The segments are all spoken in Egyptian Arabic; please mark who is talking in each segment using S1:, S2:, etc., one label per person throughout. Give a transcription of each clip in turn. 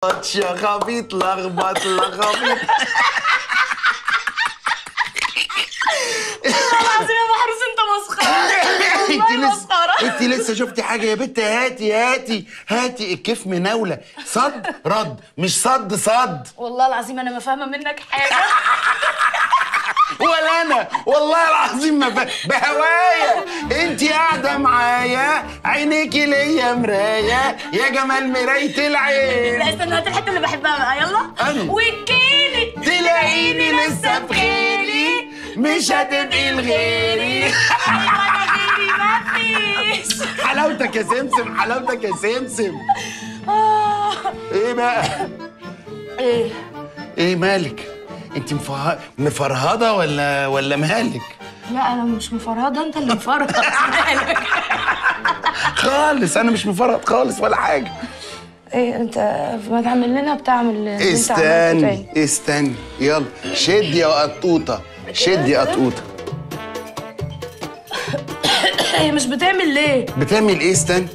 S1: يا خبيط لخبط لخبيط
S2: العظيم يا محروس انت مسخره
S1: انت
S2: والله
S1: لسه
S2: مسخره
S1: انت لسه شفتي حاجه يا بنت هاتي هاتي هاتي الكيف مناوله صد رد مش صد صد
S2: والله العظيم انا ما فاهمه منك حاجه
S1: ولا انا والله العظيم ما فاهم بهوايا انت قاعده معايا عينيكي ليا مرايه يا جمال مرايه
S2: لا
S1: العين
S2: استنى هات الحته اللي بحبها بقى يلا
S1: أنا.
S2: وتجيلي
S1: تلاقيني لسه بخيري مش هتبقي لغيري
S2: انا غيري مفيش
S1: حلاوتك يا سمسم حلاوتك يا سمسم
S2: آه.
S1: ايه بقى
S2: ايه
S1: ايه مالك انت مفه... مفرهده ولا ولا مالك
S2: لا انا مش مفرهده انت اللي مفرهد مالك؟
S1: خالص انا مش مفرهد خالص ولا حاجه
S2: ايه انت ما تعمل لنا بتعمل اللي انت عملته
S1: استني
S2: تاني
S1: استني يلا شد يا قطوطه شد يا قطوطه
S2: هي مش بتعمل ليه
S1: بتعمل ايه استني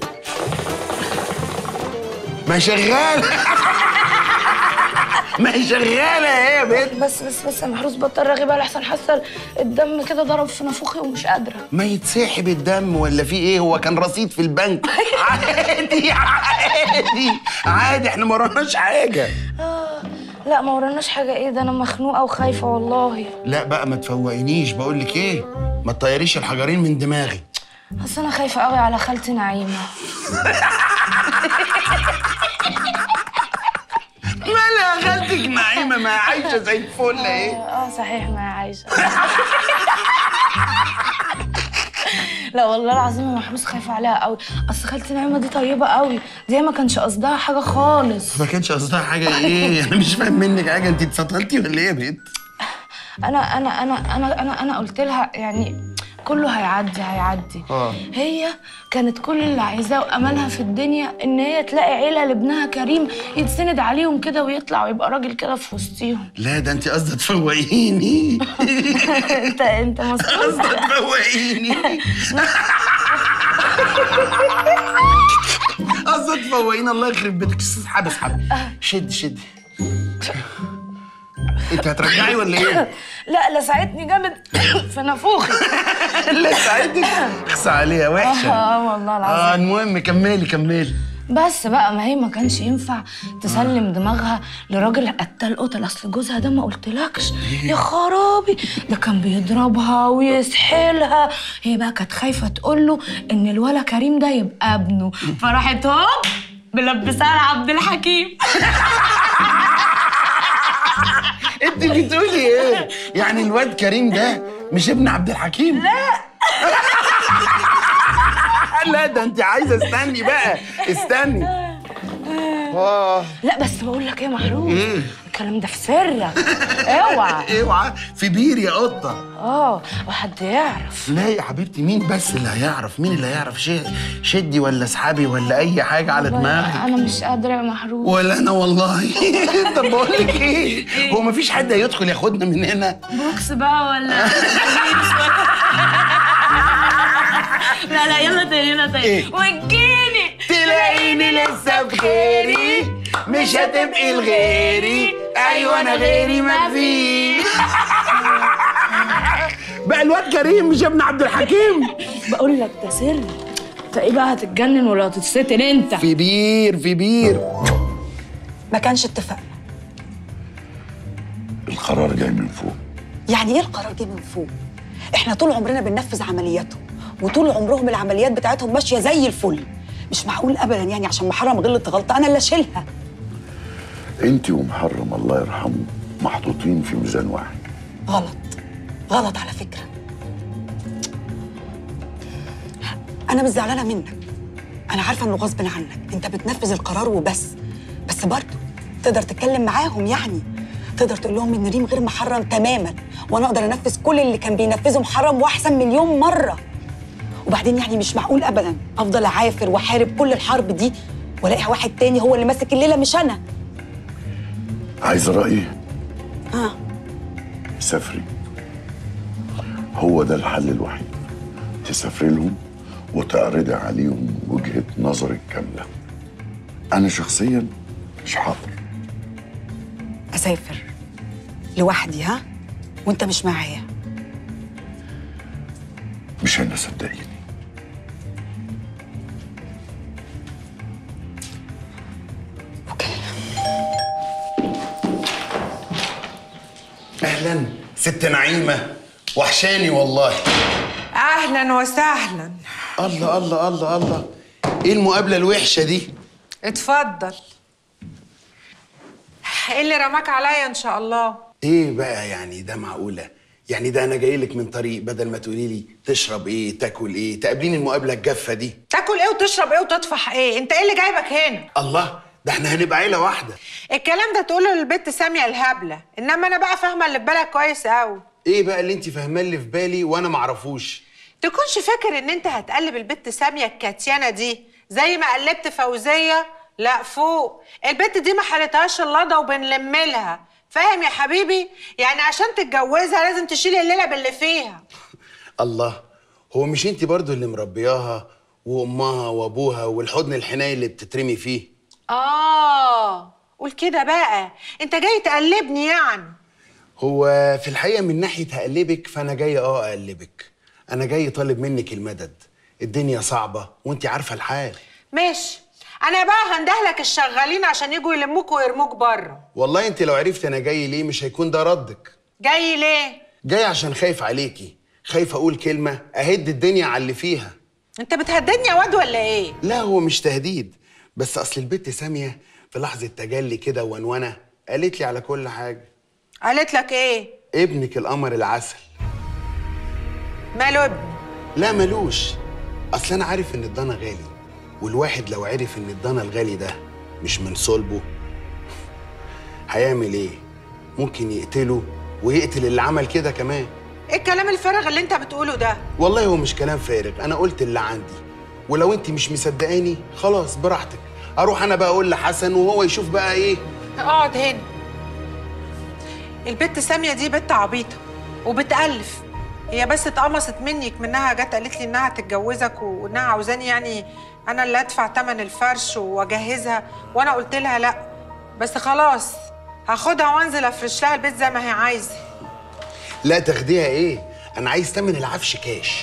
S1: ما هي شغاله ما هي شغاله اهي يا بنت
S2: بس بس بس يا محروس بطل رغي بقى لحسن حاسه الدم كده ضرب في نافوخي ومش قادره
S1: ما يتسحب الدم ولا في ايه هو كان رصيد في البنك عادي عادي عادي احنا ما وراناش حاجه
S2: آه لا ما وراناش حاجه ايه ده انا مخنوقه وخايفه والله
S1: لا بقى ما تفوقنيش بقول لك ايه ما تطيريش الحجرين من دماغي
S2: بس انا خايفه قوي على خالتي نعيمه
S1: مالها خالتك نعيمه ما هي عايشه زي الفل اهي
S2: اه صحيح ما هي عايشه لا والله العظيم يا محروس خايفه عليها قوي اصل خالتي نعيمه دي طيبه قوي دي ما كانش قصدها حاجه خالص
S1: ما كانش قصدها حاجه ايه انا مش فاهم منك حاجه انت اتسطلتي ولا ايه يا بنت
S2: انا انا انا انا انا انا قلت لها يعني كله هيعدي هيعدي
S1: آه.
S2: هي كانت كل اللي عايزاه واملها في الدنيا ان هي تلاقي عيله لابنها كريم يتسند عليهم كده ويطلع ويبقى راجل كده في وسطيهم
S1: لا ده انت قصدك تفوقيني
S2: انت انت مسؤول
S1: قصدك تفوقيني قصدك تفوقيني الله يخرب بيتك اسحب اسحب شد شد انت هترجعي ولا ايه؟
S2: لا لسعتني جامد في نافوخي
S1: لسه عندك اخصى عليها وحشه
S2: اه والله
S1: اه
S2: العظيم
S1: المهم كملي كملي
S2: بس بقى ما هي ما كانش ينفع تسلم دماغها لراجل قتال قتل اصل جوزها ده ما قلتلكش يا خرابي ده كان بيضربها ويسحلها هي بقى كانت خايفه تقول له ان الولا كريم ده يبقى ابنه فراحت هوب ملبسها عبد الحكيم
S1: انت بتقولي ايه؟ يعني الواد كريم ده مش ابن عبد الحكيم؟ لا لا ده انت عايزه استني بقى استني اه
S2: لا بس بقول لك ايه يا محروس
S1: ايه؟
S2: الكلام ده في سرك اوعى
S1: اوعى في بير يا قطه
S2: اه وحد يعرف
S1: لا يا حبيبتي مين بس اللي هيعرف مين اللي هيعرف شيء شدي ولا اسحبي ولا اي حاجه على دماغي
S2: انا مش قادره يا محروس
S1: ولا انا والله طب بقول لك ايه هو مفيش حد هيدخل ياخدنا من هنا
S2: بوكس بقى ولا لا لا يلا تاني يلا تاني
S1: إيه؟
S2: وتجيني
S1: تلاقيني لسه بخيري مش هتبقي لغيري ايوه انا غيري ما في بقى الواد كريم مش ابن عبد الحكيم
S2: بقول لك ده سر انت ايه بقى هتتجنن ولا هتتستر انت
S1: في بير في بير
S3: ما كانش اتفقنا
S4: القرار جاي من فوق
S3: يعني ايه القرار جه من فوق احنا طول عمرنا بننفذ عملياتهم وطول عمرهم العمليات بتاعتهم ماشيه زي الفل مش معقول ابدا يعني عشان محرم غلط غلطه انا اللي اشيلها
S4: انت ومحرم الله يرحمه محطوطين في ميزان واحد
S3: غلط غلط على فكره انا مش زعلانه منك انا عارفه انه غصب عنك انت بتنفذ القرار وبس بس برضه تقدر تتكلم معاهم يعني تقدر تقول لهم ان ريم غير محرم تماما وانا اقدر انفذ كل اللي كان بينفذه محرم واحسن مليون مره وبعدين يعني مش معقول ابدا افضل اعافر واحارب كل الحرب دي والاقي واحد تاني هو اللي ماسك الليله مش انا
S4: عايز رأيي
S3: اه
S4: سافري هو ده الحل الوحيد تسافري لهم وتعرضي عليهم وجهة نظرك كاملة أنا شخصيا مش حاضر
S3: هسافر لوحدي ها وانت مش معايا
S4: مش انا صدقيني
S3: اوكي
S1: اهلا ست نعيمه وحشاني والله
S5: اهلا وسهلا
S1: الله الله الله الله ايه المقابله الوحشه دي
S5: اتفضل ايه اللي رماك عليا ان شاء الله
S1: ايه بقى يعني ده معقوله يعني ده انا جاي لك من طريق بدل ما تقولي لي تشرب ايه تاكل ايه تقابليني المقابله الجافه دي
S5: تاكل ايه وتشرب ايه وتطفح ايه انت ايه اللي جايبك هنا
S1: الله ده احنا هنبقى عيله واحده
S5: الكلام ده تقوله للبت ساميه الهبله انما انا بقى فاهمه اللي في بالك كويس قوي
S1: ايه بقى اللي انت فاهماه اللي في بالي وانا معرفوش
S5: تكونش فاكر ان انت هتقلب البت ساميه الكاتيانه دي زي ما قلبت فوزيه لا فوق البت دي ما حلتهاش اللضا وبنلم لها فاهم يا حبيبي يعني عشان تتجوزها لازم تشيل الليله باللي فيها
S1: الله هو مش انت برضو اللي مربياها وامها وابوها والحضن الحنين اللي بتترمي فيه
S5: اه قول كده بقى انت جاي تقلبني يعني
S1: هو في الحقيقه من ناحيه هقلبك فانا جاي اه اقلبك انا جاي طالب منك المدد الدنيا صعبه وانت عارفه الحال
S5: ماشي انا بقى هندهلك الشغالين عشان يجوا يلموك ويرموك بره
S1: والله انت لو عرفت انا جاي ليه مش هيكون ده ردك
S5: جاي ليه
S1: جاي عشان خايف عليكي خايف اقول كلمه اهد الدنيا على اللي فيها
S5: انت بتهددني يا واد ولا ايه
S1: لا هو مش تهديد بس اصل البت ساميه في لحظه تجلي كده وونونه قالت لي على كل حاجه
S5: قالت لك ايه
S1: ابنك القمر العسل
S5: ماله ابني
S1: لا ملوش اصل انا عارف ان الضنا غالي والواحد لو عرف ان الضنا الغالي ده مش من صلبه هيعمل ايه ممكن يقتله ويقتل اللي عمل كده كمان
S5: ايه الكلام الفارغ اللي انت بتقوله ده
S1: والله هو مش كلام فارغ انا قلت اللي عندي ولو انت مش مصدقاني خلاص براحتك اروح انا بقى اقول لحسن وهو يشوف بقى ايه
S5: اقعد هنا البت ساميه دي بنت عبيطه وبتالف هي بس اتقمصت منك منها جت قالت لي انها تتجوزك وانها عاوزاني يعني انا اللي ادفع تمن الفرش واجهزها وانا قلت لها لا بس خلاص هاخدها وانزل افرش لها البيت زي ما هي عايزه
S1: لا تاخديها ايه انا عايز تمن العفش كاش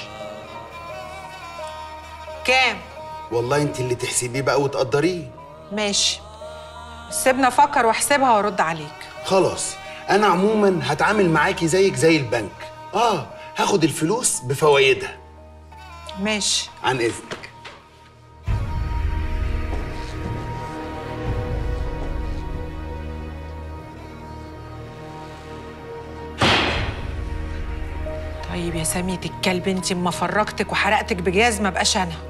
S5: كام
S1: والله انت اللي تحسبيه بقى وتقدريه
S5: ماشي سيبنا افكر واحسبها وارد عليك
S1: خلاص انا عموما هتعامل معاكي زيك زي البنك اه هاخد الفلوس بفوايدها
S5: ماشي
S1: عن اذنك
S5: طيب يا سمية الكلب انت اما فرجتك وحرقتك بجاز ما بقاش انا